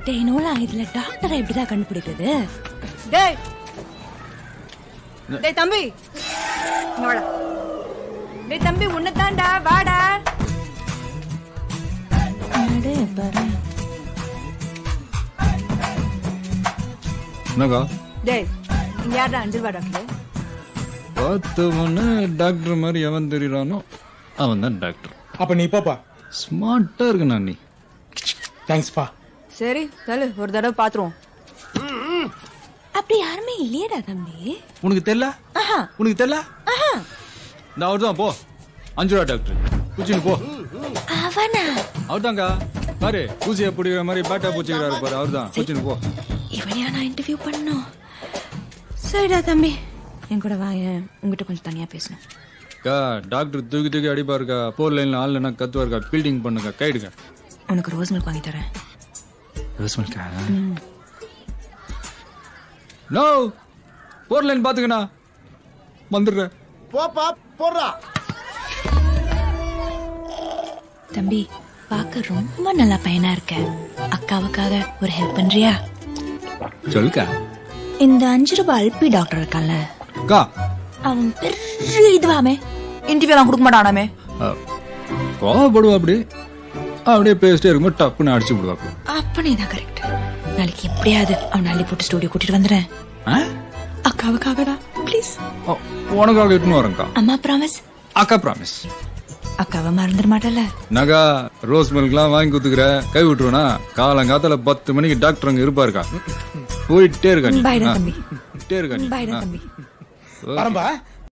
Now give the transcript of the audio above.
டேய் நோலா இதுல டாக்டரை எப்படிதான் கண்டுபிடிக்கிறது டேய் டேய் தம்பி இங்க வாடா டேய் தம்பி உன்னதான்டா வாடா அடே, பாரு. என்னக்கா டேய் இங்க யாரா அஞ்சிருவா டாக்டர் பார்த்தவொன்னு டாக்டர் மாதிரி எவன் தெரியறானோ அவன் தான் டாக்டர் அப்ப நீ போப்பா ஸ்மார்ட்டா இருக்கு நீ தேங்க்ஸ்ப்பா சரி தள்ளு ஒரு தடவை பாத்துருவோம் அப்படி யாருமே இல்லையேடா தம்பி உனக்கு தெரியல ஆஹா உனக்கு தெரியல ஆஹா இந்த அவர் தான் போ அஞ்சு ரூபா டாக்டர் குச்சின்னு போ அவனா அவர் தாங்க பாரு பூச்சியை பிடிக்கிற மாதிரி பேட்டா பூச்சிக்கிறாரு பாரு அவர் தான் குச்சின்னு போ இவனையா நான் இன்டர்வியூ பண்ணணும் சரிடா தம்பி என் கூட வாங்க உங்ககிட்ட கொஞ்சம் தனியா பேசணும் அக்கா டாக்டர் தூக்கி தூக்கி அடிப்பாருக்கா போர் லைன்ல ஆள் என்ன கத்துவாருக்கா பீல்டிங் பண்ணுங்க கைடுங்க உனக்கு ரோஸ் மில்க் வாங்கி தரேன் ரோஸ்மல்கா நோ போர் லைன் பாத்துக்கண்ணா வந்துடுறேன் போப்பா போடுறா தம்பி பார்க்க ரொம்ப நல்ல பையனா இருக்க அக்காவுக்காக ஒரு ஹெல்ப் பண்றியா சொல்லுக்கா இந்த அஞ்சு ரூபாய் அல்பி டாக்டர் இருக்கான்ல அக்கா அவன் பெரிய இதுவாமே இன்டர்வியூ எல்லாம் கொடுக்க மாட்டானாமே அஹ், கோவப்படுவா அப்படி அப்படியே பேசிட்டே இருக்கும்போது டப்புன்னு அடிச்சு விடுவா அப்படி. அப்படிதான் கரெக்ட் நாளைக்கு எப்படியாவது அவன் அள்ளி போட்டு ஸ்டூடியோ கூட்டிட்டு வந்துடுறேன் ஆ? அக்காவுக்காகடா ப்ளீஸ் ஓ, உனக்காக இட்டுன்னு வரேன்க்கா அம்மா ப்ராமிஸ் அக்கா ப்ராமிஸ் அக்காவை மறந்துட மாட்டல நகா ரோஸ் மில்க்லாம் வாங்கி குத்துக்கிற கை விட்டுருவனா காலங்காத்தால பத்து மணிக்கு டாக்டர் அங்க இருப்பாருக்கா போயிட்டே இருக்கா நீ பாய்டா ஆ. தம்பி போயிட்டே இருக்கா நீ பாய்டா ஆ. தம்பி வரம்பா